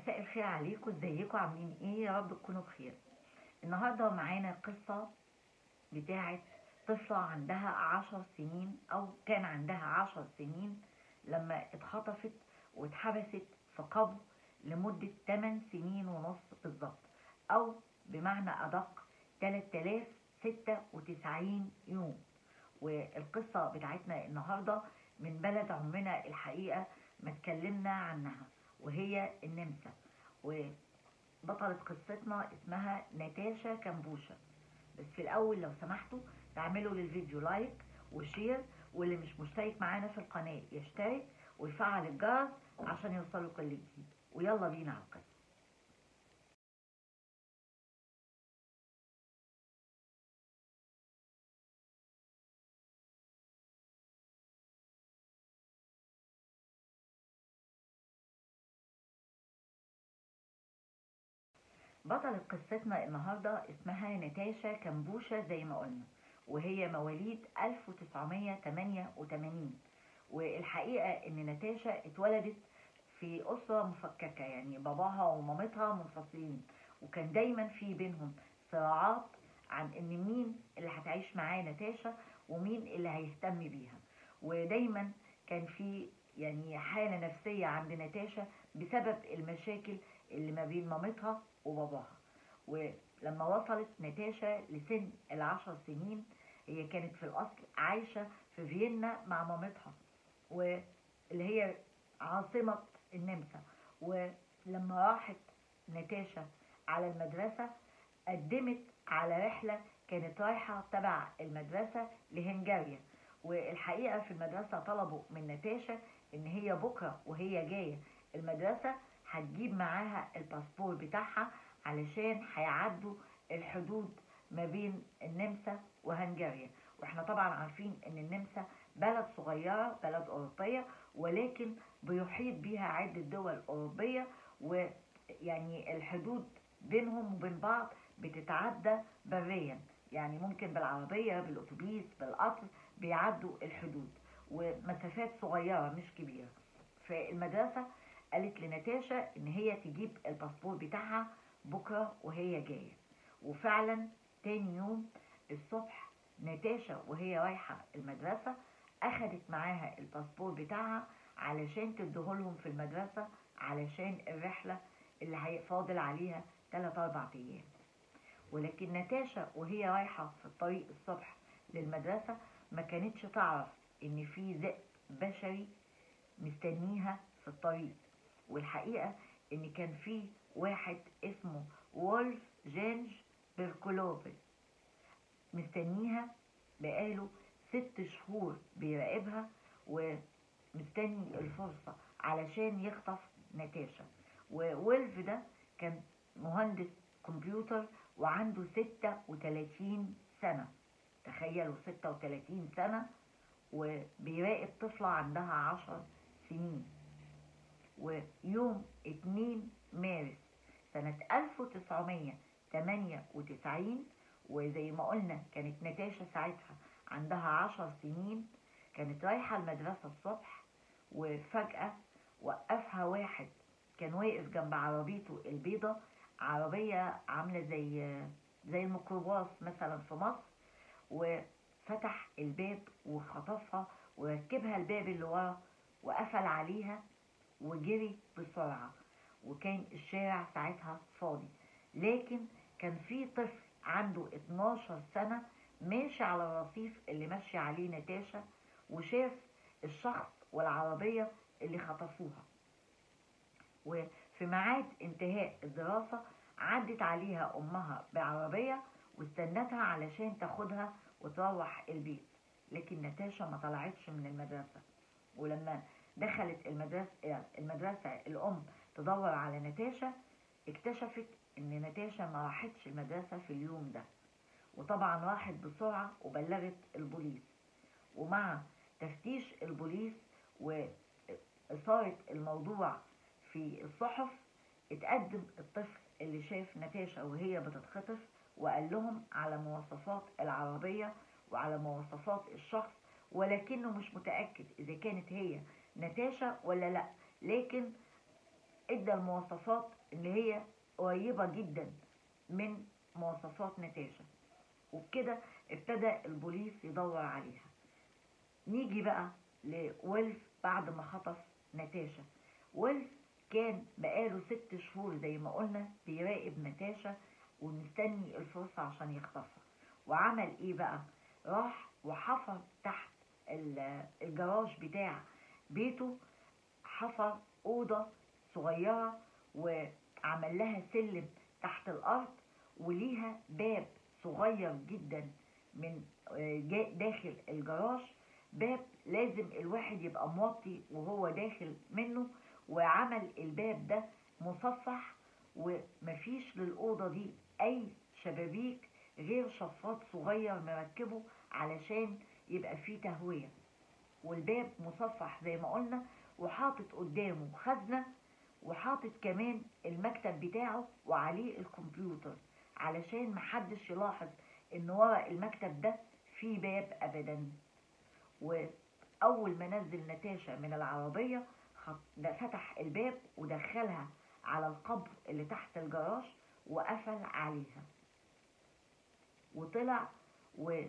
مساء الخير عليكم ازيكم عاملين ايه يا رب تكونوا بخير النهارده معانا قصه بتاعه طفله عندها عشر سنين او كان عندها عشر سنين لما اتخطفت واتحبست في قبر لمده 8 سنين ونص بالظبط او بمعنى ادق 3096 يوم والقصه بتاعتنا النهارده من بلد عمرنا الحقيقه ما اتكلمنا عنها وهي النمسا وبطلة قصتنا اسمها ناتاشا كمبوشا بس في الأول لو سمحتوا تعملوا للفيديو لايك وشير واللي مش مشترك معانا في القناة يشترك ويفعل الجرس عشان يوصلوا كل جديد ويلا بينا على القصة بطلة قصتنا النهاردة اسمها ناتاشا كمبوشا زي ما قلنا وهي مواليد 1988 والحقيقة ان ناتاشا اتولدت في أسرة مفككة يعني باباها ومامتها منفصلين وكان دايما في بينهم صراعات عن ان مين اللي هتعيش معاه ناتاشا ومين اللي هيهتم بيها ودايما كان في يعني حالة نفسية عند ناتاشا بسبب المشاكل اللي ما بين مامتها وباباها ولما وصلت ناتاشا لسن العشر سنين هي كانت في الأصل عايشة في فيينا مع مامتها واللي هي عاصمة النمسا ولما راحت ناتاشا على المدرسة قدمت على رحلة كانت رايحة تبع المدرسة لهنجاريا والحقيقة في المدرسة طلبوا من ناتاشا ان هي بكرة وهي جاية المدرسة هتجيب معاها الباسبور بتاعها علشان هيعدوا الحدود ما بين النمسا وهنغاريا واحنا طبعا عارفين ان النمسا بلد صغيرة بلد أوروبية ولكن بيحيط بيها عدة دول أوروبية ويعني الحدود بينهم وبين بعض بتتعدى بريا يعني ممكن بالعربية بالأتوبيس بالقطر بيعدوا الحدود ومسافات صغيرة مش كبيرة فالمدرسة قالت لناتاشا ان هي تجيب الباسبور بتاعها بكرة وهي جاية وفعلا تاني يوم الصبح ناتاشا وهي رايحة المدرسة أخدت معاها الباسبور بتاعها علشان تديهولهم في المدرسة علشان الرحلة اللي هيفاضل عليها 3 أربع أيام ولكن ناتاشا وهي رايحة في الطريق الصبح للمدرسة ما كانتش تعرف إن في ذئب بشري مستنيها في الطريق والحقيقة إن كان في واحد اسمه وولف جينج بيركولوفل مستنيها بقاله ست شهور بيراقبها ومستني الفرصة علشان يخطف ناتاشا وولف ده كان مهندس كمبيوتر وعنده ستة وتلاتين سنة تخيلوا ستة وتلاتين سنة وبيراقب طفلة عندها عشر سنين ويوم 2 مارس سنة 1998 وزي ما قلنا كانت ناتاشا ساعتها عندها عشر سنين كانت رايحة المدرسة الصبح وفجأة وقفها واحد كان واقف جنب عربيته البيضة عربية عاملة زي زي الميكروباص مثلا في مصر وفتح الباب وخطفها وركبها الباب اللي ورا وقفل عليها وجري بسرعة وكان الشارع ساعتها فاضي لكن كان في طفل عنده 12 سنة ماشي على الرصيف اللي ماشي عليه ناتاشا وشاف الشخص والعربية اللي خطفوها وفي ميعاد انتهاء الدراسة عدت عليها أمها بعربية واستنتها علشان تاخدها وتروح البيت لكن ناتاشا ما طلعتش من المدرسة ولما دخلت المدرسة المدرسة الأم تدور على ناتاشا اكتشفت إن ناتاشا ما راحتش المدرسة في اليوم ده وطبعا راحت بسرعة وبلغت البوليس ومع تفتيش البوليس وإثارة الموضوع في الصحف اتقدم الطفل اللي شاف ناتاشا وهي بتتخطف وقال لهم على مواصفات العربية وعلى مواصفات الشخص ولكنه مش متأكد إذا كانت هي ناتاشا ولا لأ لكن ادى المواصفات اللي هي قريبة جدا من مواصفات نتاشا وبكده ابتدى البوليس يدور عليها نيجي بقى لويلز بعد ما خطف نتاشا ويلز كان بقاله ست شهور زي ما قلنا بيراقب نتاشا ومستني الفرصة عشان يخطفها وعمل ايه بقى راح وحفر تحت الجراج بتاع بيته حفر أوضة صغيرة وعمل لها سلم تحت الأرض وليها باب صغير جدا من داخل الجراج باب لازم الواحد يبقى موطي وهو داخل منه وعمل الباب ده مصفح ومفيش للأوضة دي أي شبابيك غير شفاط صغير مركبه علشان يبقى فيه تهوية والباب مصفح زي ما قلنا وحاطط قدامه خزنة وحاطط كمان المكتب بتاعه وعليه الكمبيوتر علشان محدش يلاحظ ان ورا المكتب ده في باب ابدا واول ما نزل نتاشا من العربية فتح الباب ودخلها على القبر اللي تحت الجراج وقفل عليها وطلع وخفى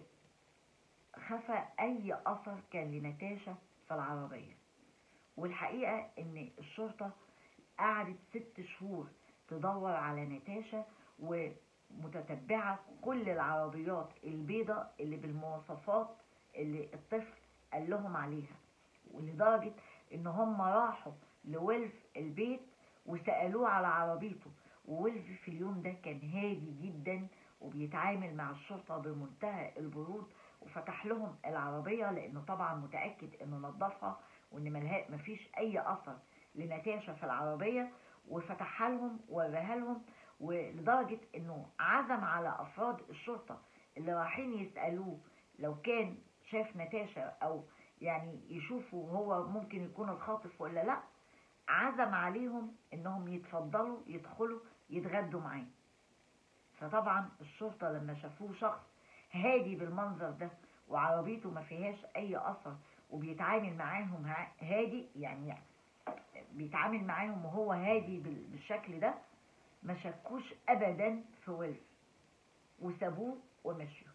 اي اثر كان لنتاشا في العربية والحقيقة ان الشرطة قعدت ست شهور تدور على نتاشا ومتتبعة كل العربيات البيضة اللي بالمواصفات اللي الطفل قال لهم عليها ولدرجة ان هم راحوا لويلف البيت وسألوه على عربيته وويلف في اليوم ده كان هادي جدا وبيتعامل مع الشرطة بمنتهى البرود وفتح لهم العربية لانه طبعا متأكد انه نظفها وان مفيش اي اثر لنتاشا في العربية وفتحها لهم وراها لهم ولدرجة انه عزم على افراد الشرطة اللي رايحين يسألوه لو كان شاف نتاشا او يعني يشوفوا هو ممكن يكون الخاطف ولا لا عزم عليهم انهم يتفضلوا يدخلوا يتغدوا معاه فطبعا الشرطة لما شافوه شخص هادي بالمنظر ده وعربيته ما فيهاش اي اثر وبيتعامل معاهم هادي يعني بيتعامل معاهم وهو هادي بالشكل ده ما شكوش ابدا في ويلف وسابوه ومشوا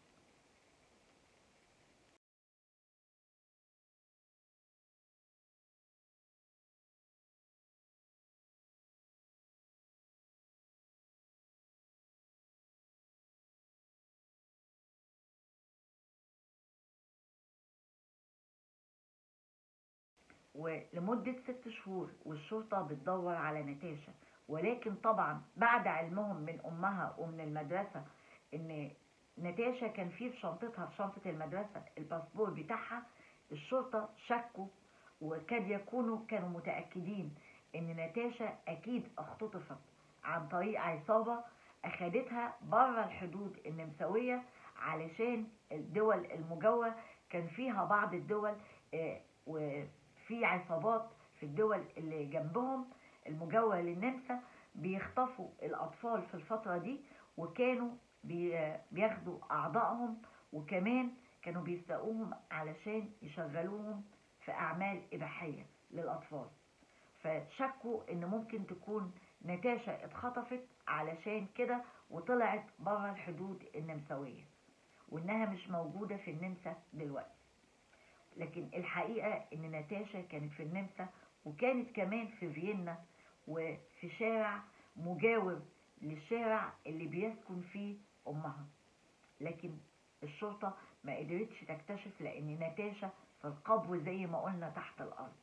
ولمدة ست شهور والشرطة بتدور على نتاشا ولكن طبعا بعد علمهم من أمها ومن المدرسة إن نتاشا كان في في شنطتها في شنطة المدرسة الباسبور بتاعها الشرطة شكوا وكاد يكونوا كانوا متأكدين إن نتاشا أكيد اختطفت عن طريق عصابة أخدتها بره الحدود النمساوية علشان الدول المجاورة كان فيها بعض الدول آه وفي عصابات في الدول اللي جنبهم المجاورة للنمسا بيخطفوا الأطفال في الفترة دي وكانوا بياخدوا أعضائهم وكمان كانوا بيسرقوهم علشان يشغلوهم في أعمال إباحية للأطفال فشكوا إن ممكن تكون نتاشا اتخطفت علشان كده وطلعت بره الحدود النمساوية وإنها مش موجودة في النمسا دلوقتي لكن الحقيقة إن نتاشا كانت في النمسا وكانت كمان في فيينا وفي شارع مجاور للشارع اللي بيسكن فيه أمها لكن الشرطة ما قدرتش تكتشف لأن نتاشا في القبو زي ما قلنا تحت الأرض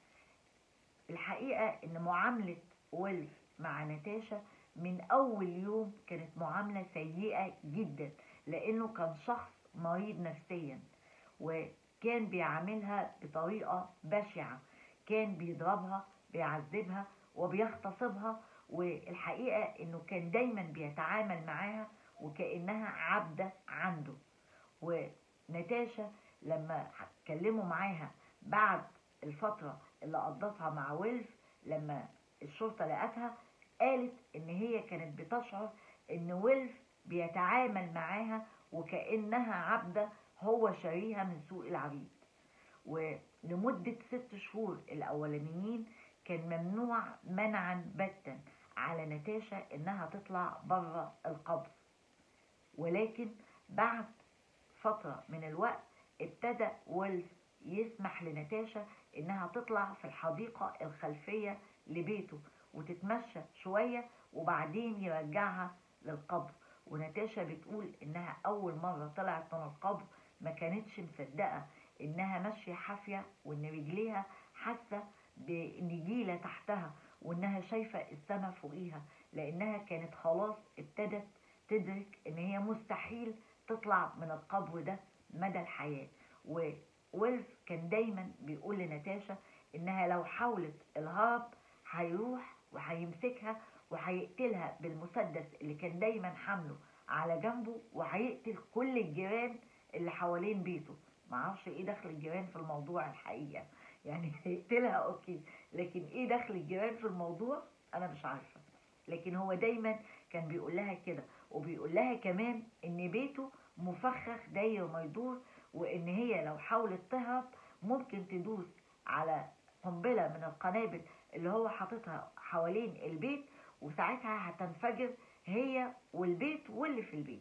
الحقيقة إن معاملة ويلف مع نتاشا من أول يوم كانت معاملة سيئة جدا لأنه كان شخص مريض نفسيا وكان بيعاملها بطريقة بشعة كان بيضربها بيعذبها وبيغتصبها والحقيقة انه كان دايما بيتعامل معاها وكأنها عبدة عنده ونتاشا لما اتكلموا معاها بعد الفترة اللي قضتها مع ويلف لما الشرطة لقتها قالت ان هي كانت بتشعر ان ويلف بيتعامل معاها وكأنها عبدة هو شاريها من سوق العبيد ولمدة ست شهور الأولانيين كان ممنوع منعا باتا على نتاشا انها تطلع بره القبر ولكن بعد فترة من الوقت ابتدى ويلز يسمح لنتاشا انها تطلع في الحديقة الخلفية لبيته وتتمشى شوية وبعدين يرجعها للقبر ونتاشا بتقول انها اول مرة طلعت من القبر ما كانتش مصدقة انها ماشية حافية وان رجليها حاسة بنجيلة تحتها وانها شايفة السماء فوقيها لانها كانت خلاص ابتدت تدرك ان هي مستحيل تطلع من القبر ده مدى الحياة وويلز كان دايما بيقول لنتاشا انها لو حاولت الهرب هيروح وهيمسكها وهيقتلها بالمسدس اللي كان دايما حامله على جنبه وهيقتل كل الجيران اللي حوالين بيته معرفش ايه دخل الجيران في الموضوع الحقيقة يعني هيقتلها اوكي لكن ايه دخل الجيران في الموضوع انا مش عارفة لكن هو دايما كان بيقول لها كده وبيقول لها كمان ان بيته مفخخ داير ما يدور وان هي لو حاولت تهرب ممكن تدوس على قنبلة من القنابل اللي هو حاططها حوالين البيت وساعتها هتنفجر هي والبيت واللي في البيت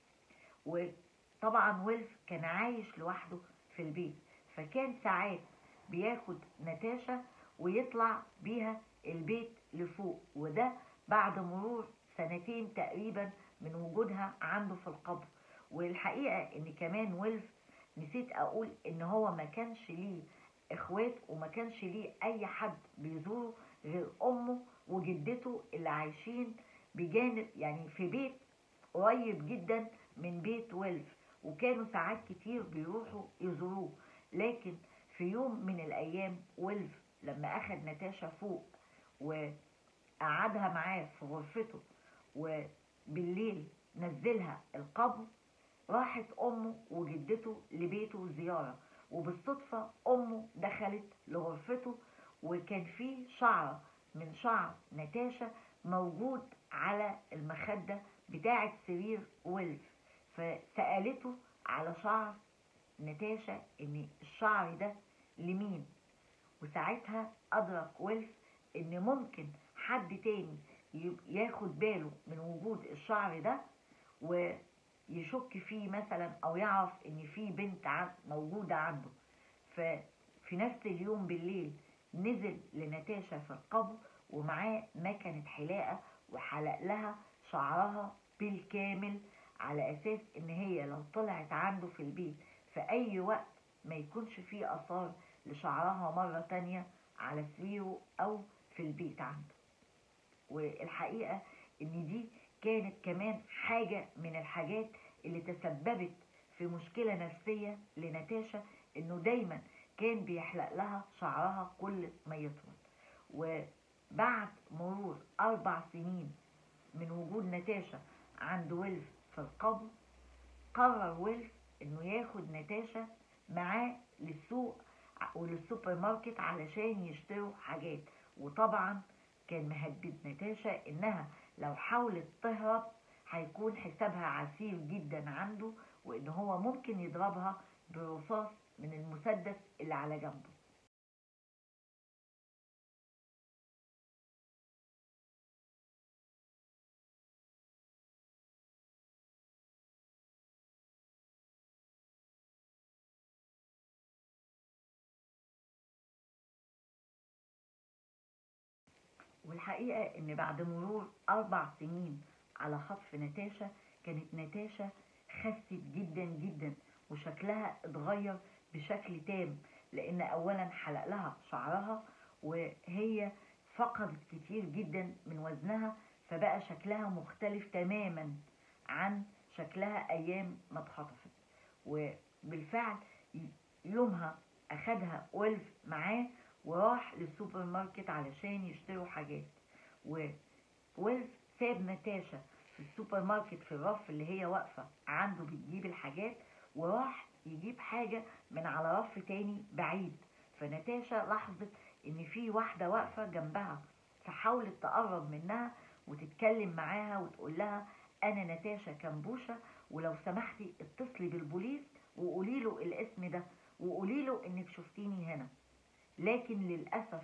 وطبعا ويلز كان عايش لوحده في البيت فكان ساعات بياخد نتاشا ويطلع بيها البيت لفوق وده بعد مرور سنتين تقريبا من وجودها عنده في القبر والحقيقة ان كمان ويلز نسيت اقول ان هو ما كانش ليه اخوات وما كانش ليه اي حد بيزوره غير امه وجدته اللي عايشين بجانب يعني في بيت قريب جدا من بيت ويلز وكانوا ساعات كتير بيروحوا يزوروه لكن في يوم من الايام ويلز لما اخد نتاشا فوق وقعدها معاه في غرفته وبالليل نزلها القبر راحت امه وجدته لبيته زياره وبالصدفه امه دخلت لغرفته وكان في شعره من شعر نتاشا موجود على المخده بتاعه سرير ويلز فسالته على شعر نتاشا ان الشعر ده لمين وساعتها ادرك ويلز ان ممكن حد تاني ياخد باله من وجود الشعر ده ويشك فيه مثلا او يعرف ان في بنت موجودة عنده ففي نفس اليوم بالليل نزل لنتاشا في القبر ومعاه مكنة حلاقة وحلق لها شعرها بالكامل على اساس ان هي لو طلعت عنده في البيت في اي وقت ما يكونش فيه اثار لشعرها مرة تانية على سريره او في البيت عنده والحقيقة ان دي كانت كمان حاجة من الحاجات اللي تسببت في مشكلة نفسية لنتاشا انه دايما كان بيحلق لها شعرها كل ما يطول وبعد مرور اربع سنين من وجود نتاشا عند ويلز في القبر قرر ويلز انه ياخد نتاشا معاه للسوق وللسوبر ماركت علشان يشتروا حاجات وطبعا كان مهدد نتاشا انها لو حاولت تهرب هيكون حسابها عسير جدا عنده وان هو ممكن يضربها برصاص من المسدس اللي على جنبه والحقيقة ان بعد مرور اربع سنين على خطف نتاشا كانت نتاشا خست جدا جدا وشكلها اتغير بشكل تام لان اولا حلق لها شعرها وهي فقدت كتير جدا من وزنها فبقى شكلها مختلف تماما عن شكلها ايام ما اتخطفت وبالفعل يومها اخدها ويلز معاه وراح للسوبر ماركت علشان يشتروا حاجات وويلز ساب نتاشا في السوبر ماركت في الرف اللي هي واقفة عنده بتجيب الحاجات وراح يجيب حاجة من على رف تاني بعيد فنتاشا لاحظت ان في واحدة واقفة جنبها فحاولت تقرب منها وتتكلم معاها وتقول لها انا نتاشا كمبوشة ولو سمحتي اتصلي بالبوليس وقولي له الاسم ده وقولي له انك شفتيني هنا لكن للأسف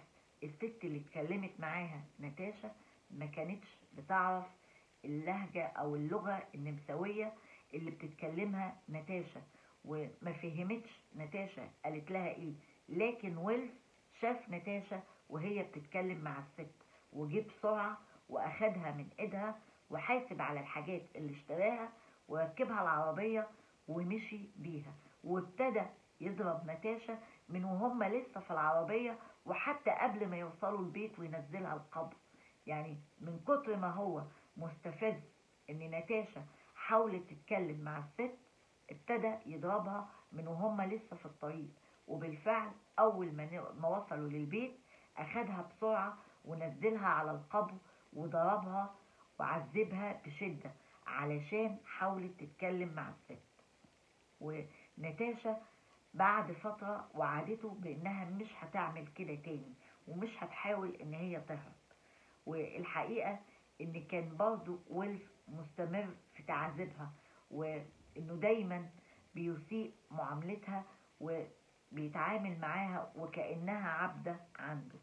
الست اللي اتكلمت معاها نتاشا ما كانتش بتعرف اللهجة او اللغة النمساوية اللي بتتكلمها نتاشا وما فهمتش نتاشا قالت لها ايه لكن ويلز شاف نتاشا وهي بتتكلم مع الست وجه بسرعة واخدها من ايدها وحاسب على الحاجات اللي اشتراها وركبها العربية ومشي بيها وابتدى يضرب نتاشا من وهم لسه في العربية وحتى قبل ما يوصلوا البيت وينزلها القبر يعني من كتر ما هو مستفز ان نتاشا حاولت تتكلم مع الست ابتدى يضربها من وهم لسه في الطريق وبالفعل اول ما وصلوا للبيت اخدها بسرعة ونزلها على القبر وضربها وعذبها بشدة علشان حاولت تتكلم مع الست ونتاشا بعد فترة وعدته بانها مش هتعمل كده تاني ومش هتحاول ان هي تهرب والحقيقة ان كان برضو ويلز مستمر في تعذيبها وانه دايما بيسيء معاملتها وبيتعامل معاها وكأنها عبدة عنده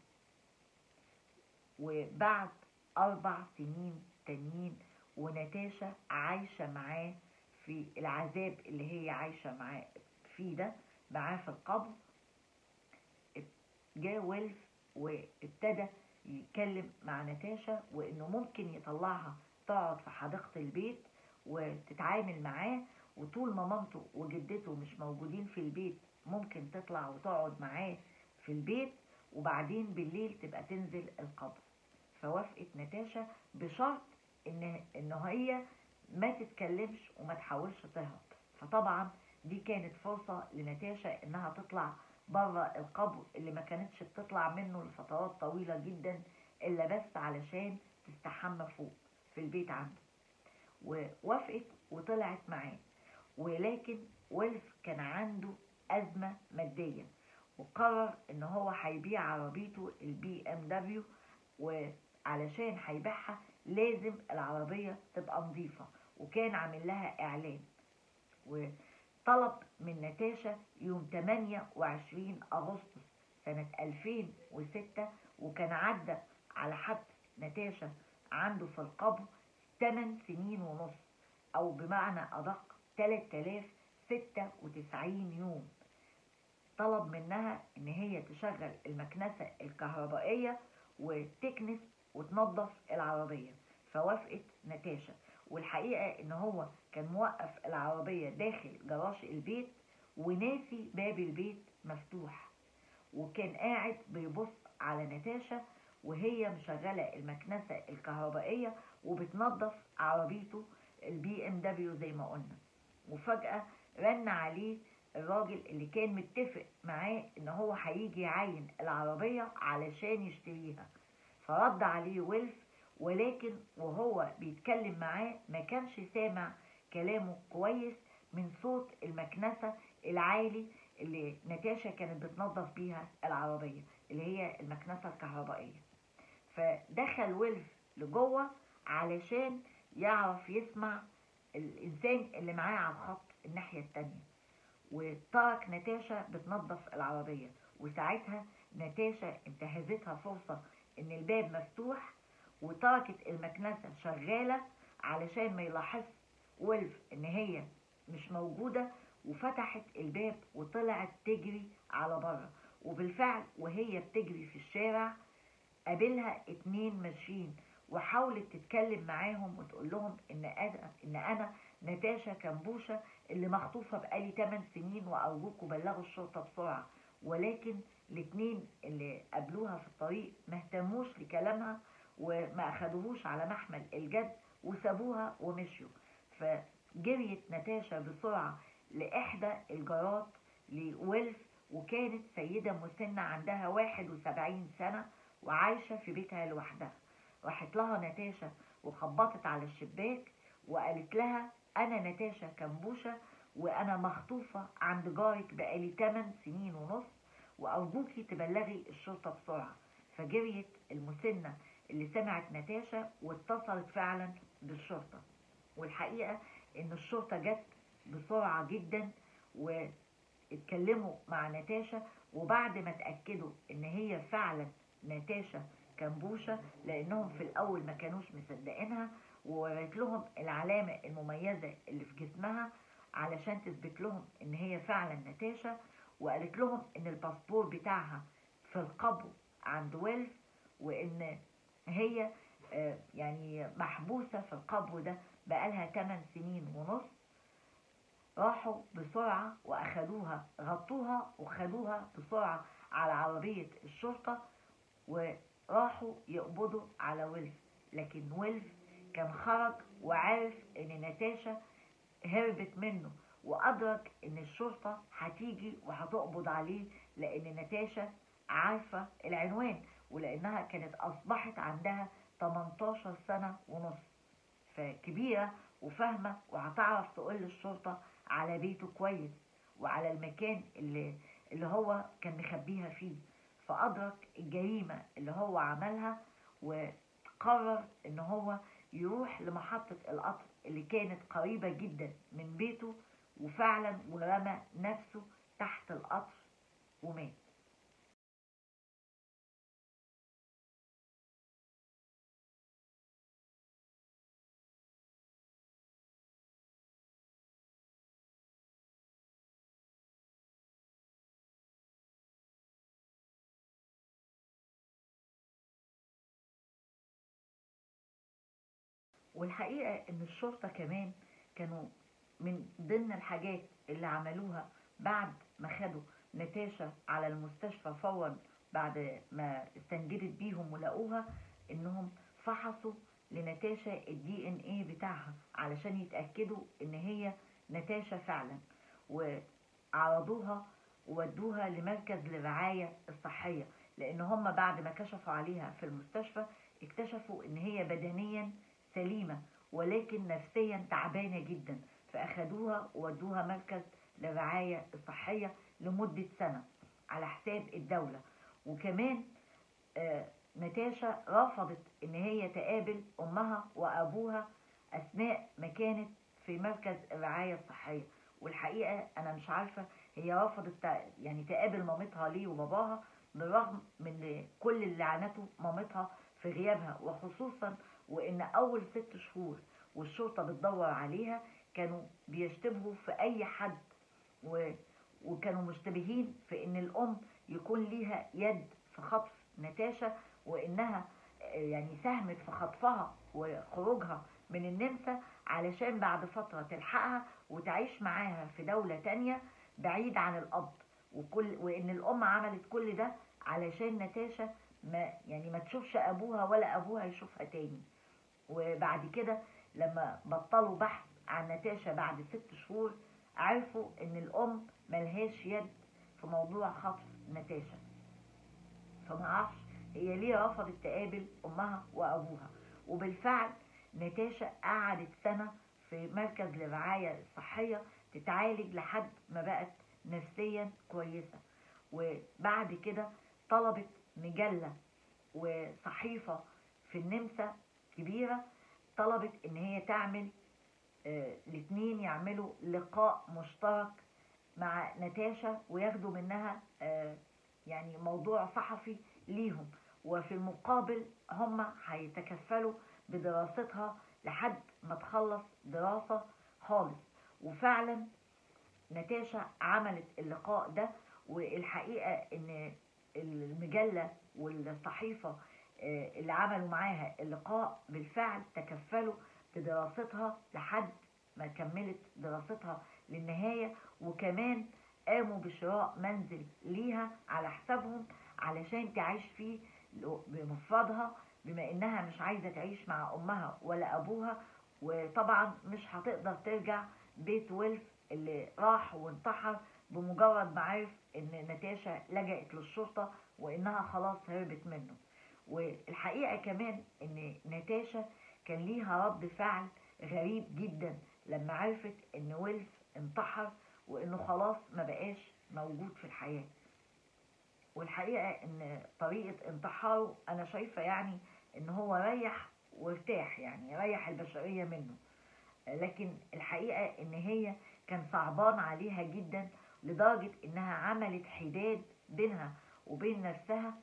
وبعد أربع سنين تانيين ونتاشا عايشة معاه في العذاب اللي هي عايشة معاه فيه ده معاه في القبر جاء ويلز وابتدى يتكلم مع نتاشا وانه ممكن يطلعها تقعد في حديقة البيت وتتعامل معاه وطول ما مامته وجدته مش موجودين في البيت ممكن تطلع وتقعد معاه في البيت وبعدين بالليل تبقى تنزل القبر فوافقت نتاشا بشرط ان ان هي ما تتكلمش وما تحاولش تهرب فطبعا دي كانت فرصة لنتاشا انها تطلع بره القبر اللي ما كانتش بتطلع منه لفترات طويلة جدا الا بس علشان تستحمى فوق في البيت عنده ووافقت وطلعت معاه ولكن ويلز كان عنده أزمة مادية وقرر ان هو هيبيع عربيته البي ام دبليو وعلشان هيبيعها لازم العربية تبقى نظيفة وكان عامل لها اعلان وطلب من نتاشا يوم 28 اغسطس سنة 2006 وكان عدى على حد نتاشا عنده في القبر 8 سنين ونص او بمعنى ادق 3096 يوم طلب منها ان هي تشغل المكنسة الكهربائية وتكنس وتنظف العربية فوافقت نتاشا والحقيقة ان هو كان موقف العربية داخل جراج البيت وناسي باب البيت مفتوح وكان قاعد بيبص على نتاشا وهي مشغلة المكنسة الكهربائية وبتنظف عربيته البي ام دبليو زي ما قلنا وفجأة رن عليه الراجل اللي كان متفق معاه ان هو هيجي يعين العربية علشان يشتريها فرد عليه ويلز ولكن وهو بيتكلم معاه ما كانش سامع كلامه كويس من صوت المكنسة العالي اللي نتاشا كانت بتنظف بيها العربية اللي هي المكنسة الكهربائية فدخل ويلز لجوه علشان يعرف يسمع الإنسان اللي معاه على الخط الناحية التانية وترك نتاشا بتنظف العربية وساعتها نتاشا انتهزتها فرصة ان الباب مفتوح وتركت المكنسة شغالة علشان ما يلاحظ ويلف ان هي مش موجودة وفتحت الباب وطلعت تجري على بره وبالفعل وهي بتجري في الشارع قابلها اتنين ماشيين وحاولت تتكلم معاهم وتقول لهم ان انا ان انا نتاشا كمبوشة اللي مخطوفة بقالي 8 سنين وارجوكوا بلغوا الشرطة بسرعة ولكن الاتنين اللي قابلوها في الطريق ما اهتموش لكلامها وما اخدوهوش على محمل الجد وسابوها ومشيوا فجريت نتاشا بسرعة لإحدى الجارات لويلز وكانت سيدة مسنة عندها 71 سنة وعايشة في بيتها لوحدها راحت لها نتاشا وخبطت على الشباك وقالت لها أنا نتاشا كمبوشة وأنا مخطوفة عند جارك بقالي 8 سنين ونص وأرجوكي تبلغي الشرطة بسرعة فجريت المسنة اللي سمعت نتاشا واتصلت فعلا بالشرطة والحقيقة إن الشرطة جت بسرعة جدا واتكلموا مع نتاشا وبعد ما اتأكدوا إن هي فعلا ناتاشا كمبوشة لانهم في الاول ما كانوش مصدقينها وورت لهم العلامة المميزة اللي في جسمها علشان تثبت لهم ان هي فعلا ناتاشا وقالت لهم ان الباسبور بتاعها في القبو عند ويلز وان هي آه، يعني محبوسة في القبو ده بقالها 8 سنين ونص راحوا بسرعة وأخدوها غطوها وخدوها بسرعة على عربية الشرطة وراحوا يقبضوا على ويلز لكن ويلز كان خرج وعارف ان ناتاشا هربت منه وأدرك إن الشرطة هتيجي وهتقبض عليه لأن ناتاشا عارفة العنوان ولأنها كانت أصبحت عندها 18 سنة ونص فكبيرة وفاهمة وهتعرف تقول للشرطة على بيته كويس وعلى المكان اللي, اللي هو كان مخبيها فيه فأدرك الجريمة اللي هو عملها وقرر إن هو يروح لمحطة القطر اللي كانت قريبة جدا من بيته وفعلا ورمى نفسه تحت القطر ومات والحقيقة ان الشرطة كمان كانوا من ضمن الحاجات اللي عملوها بعد ما خدوا نتاشا على المستشفى فورا بعد ما استنجدت بيهم ولقوها انهم فحصوا لنتاشا الدي ان ايه بتاعها علشان يتأكدوا ان هي نتاشا فعلا وعرضوها وودوها لمركز للرعاية الصحية لان هم بعد ما كشفوا عليها في المستشفى اكتشفوا ان هي بدنيا سليمة ولكن نفسيا تعبانة جدا فأخدوها وودوها مركز للرعاية الصحية لمدة سنة على حساب الدولة وكمان آه نتاشا رفضت ان هي تقابل امها وابوها اثناء ما كانت في مركز الرعاية الصحية والحقيقة انا مش عارفة هي رفضت يعني تقابل مامتها ليه وباباها بالرغم من كل اللي عنته مامتها في غيابها وخصوصا وان اول ست شهور والشرطة بتدور عليها كانوا بيشتبهوا في اي حد و... وكانوا مشتبهين في ان الام يكون ليها يد في خطف نتاشا وانها يعني ساهمت في خطفها وخروجها من النمسا علشان بعد فترة تلحقها وتعيش معاها في دولة تانية بعيد عن الاب وكل وان الام عملت كل ده علشان نتاشا ما يعني ما تشوفش ابوها ولا ابوها يشوفها تاني وبعد كده لما بطلوا بحث عن نتاشا بعد ست شهور عرفوا ان الام ملهاش يد في موضوع خطف نتاشا فمعرفش هي ليه رفضت تقابل امها وابوها وبالفعل نتاشا قعدت سنة في مركز للرعاية الصحية تتعالج لحد ما بقت نفسيا كويسة وبعد كده طلبت مجلة وصحيفة في النمسا كبيرة طلبت ان هي تعمل آه الاثنين يعملوا لقاء مشترك مع نتاشا وياخدوا منها آه يعني موضوع صحفي ليهم وفي المقابل هم هيتكفلوا بدراستها لحد ما تخلص دراسة خالص وفعلا نتاشا عملت اللقاء ده والحقيقة ان المجلة والصحيفة اللي عملوا معاها اللقاء بالفعل تكفلوا بدراستها لحد ما كملت دراستها للنهاية وكمان قاموا بشراء منزل ليها على حسابهم علشان تعيش فيه بمفردها بما انها مش عايزة تعيش مع امها ولا ابوها وطبعا مش هتقدر ترجع بيت ويلف اللي راح وانتحر بمجرد ما عرف ان نتاشا لجأت للشرطة وانها خلاص هربت منه والحقيقة كمان ان ناتاشا كان ليها رد فعل غريب جدا لما عرفت ان ويلز انتحر وانه خلاص ما بقاش موجود في الحياة والحقيقة ان طريقة انتحاره انا شايفة يعني ان هو ريح وارتاح يعني ريح البشرية منه لكن الحقيقة ان هي كان صعبان عليها جدا لدرجة انها عملت حداد بينها وبين نفسها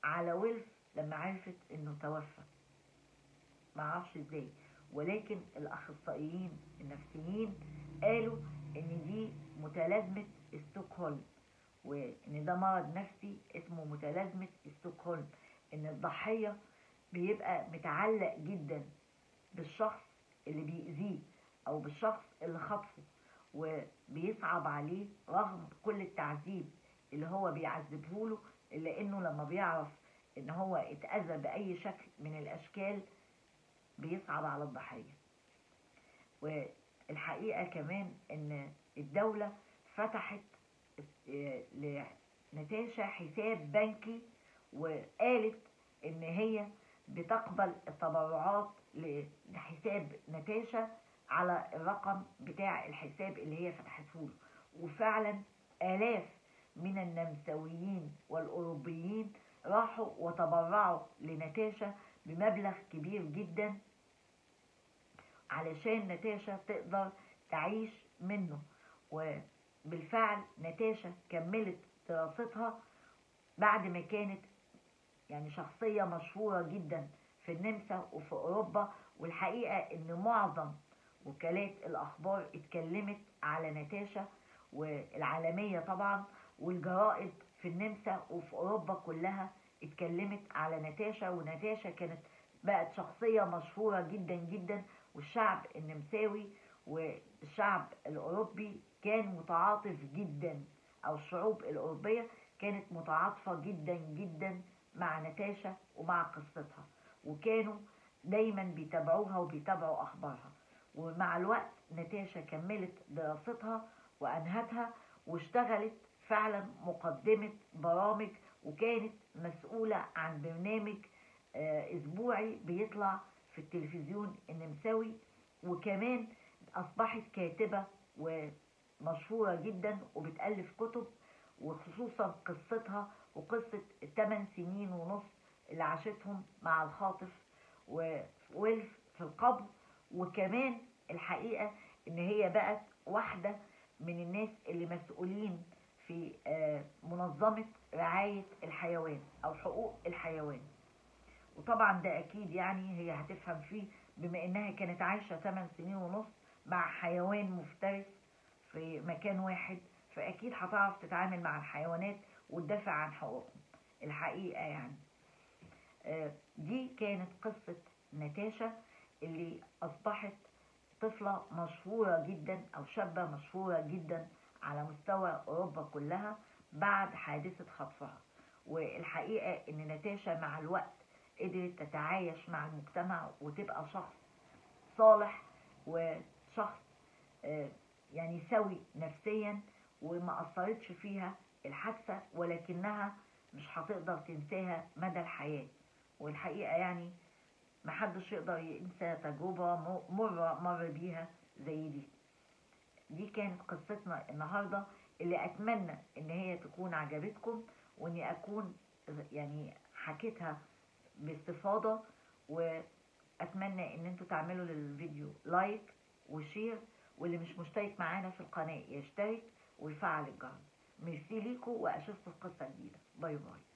على ويلف لما عرفت انه توفى معرفش ازاي ولكن الاخصائيين النفسيين قالوا ان دي متلازمة ستوكهولم وان ده مرض نفسي اسمه متلازمة ستوكهولم ان الضحية بيبقى متعلق جدا بالشخص اللي بيأذيه او بالشخص اللي خطفه وبيصعب عليه رغم كل التعذيب اللي هو بيعذبه له الا انه لما بيعرف ان هو اتأذى بأي شكل من الاشكال بيصعب على الضحية والحقيقة كمان ان الدولة فتحت لنتاشا حساب بنكي وقالت ان هي بتقبل التبرعات لحساب نتاشا على الرقم بتاع الحساب اللي هي فتحته له وفعلا آلاف من النمساويين والأوروبيين راحوا وتبرعوا لنتاشا بمبلغ كبير جدا علشان نتاشا تقدر تعيش منه وبالفعل نتاشا كملت دراستها بعد ما كانت يعني شخصية مشهورة جدا في النمسا وفي أوروبا والحقيقة إن معظم وكالات الأخبار اتكلمت على نتاشا والعالمية طبعا والجرائد في النمسا وفي أوروبا كلها اتكلمت على نتاشا ونتاشا كانت بقت شخصية مشهورة جدا جدا والشعب النمساوي والشعب الأوروبي كان متعاطف جدا أو الشعوب الأوروبية كانت متعاطفة جدا جدا مع نتاشا ومع قصتها وكانوا دايما بيتابعوها وبيتابعوا أخبارها ومع الوقت نتاشا كملت دراستها وأنهتها واشتغلت فعلا مقدمة برامج وكانت مسؤولة عن برنامج أسبوعي بيطلع في التلفزيون النمساوي وكمان أصبحت كاتبة ومشهورة جدا وبتألف كتب وخصوصا قصتها وقصة الثمان سنين ونص اللي عاشتهم مع الخاطف وويلف في القبر وكمان الحقيقة ان هي بقت واحدة من الناس اللي مسؤولين في منظمة رعاية الحيوان او حقوق الحيوان وطبعا ده اكيد يعني هي هتفهم فيه بما انها كانت عايشة 8 سنين ونص مع حيوان مفترس في مكان واحد فاكيد هتعرف تتعامل مع الحيوانات وتدافع عن حقوقهم الحقيقة يعني دي كانت قصة نتاشا اللي أصبحت طفلة مشهورة جدا أو شابة مشهورة جدا على مستوى أوروبا كلها بعد حادثة خطفها والحقيقة إن نتاشا مع الوقت قدرت تتعايش مع المجتمع وتبقى شخص صالح وشخص يعني سوي نفسيا وما أثرتش فيها الحادثة ولكنها مش هتقدر تنساها مدى الحياة والحقيقة يعني محدش يقدر ينسى تجربة مرة مر بيها زي دي دي كانت قصتنا النهاردة اللي أتمنى إن هي تكون عجبتكم وإني أكون يعني حكيتها باستفاضة وأتمنى إن انتوا تعملوا للفيديو لايك وشير واللي مش مشترك معانا في القناة يشترك ويفعل الجرس ميرسي ليكم وأشوفكم في قصة جديدة باي باي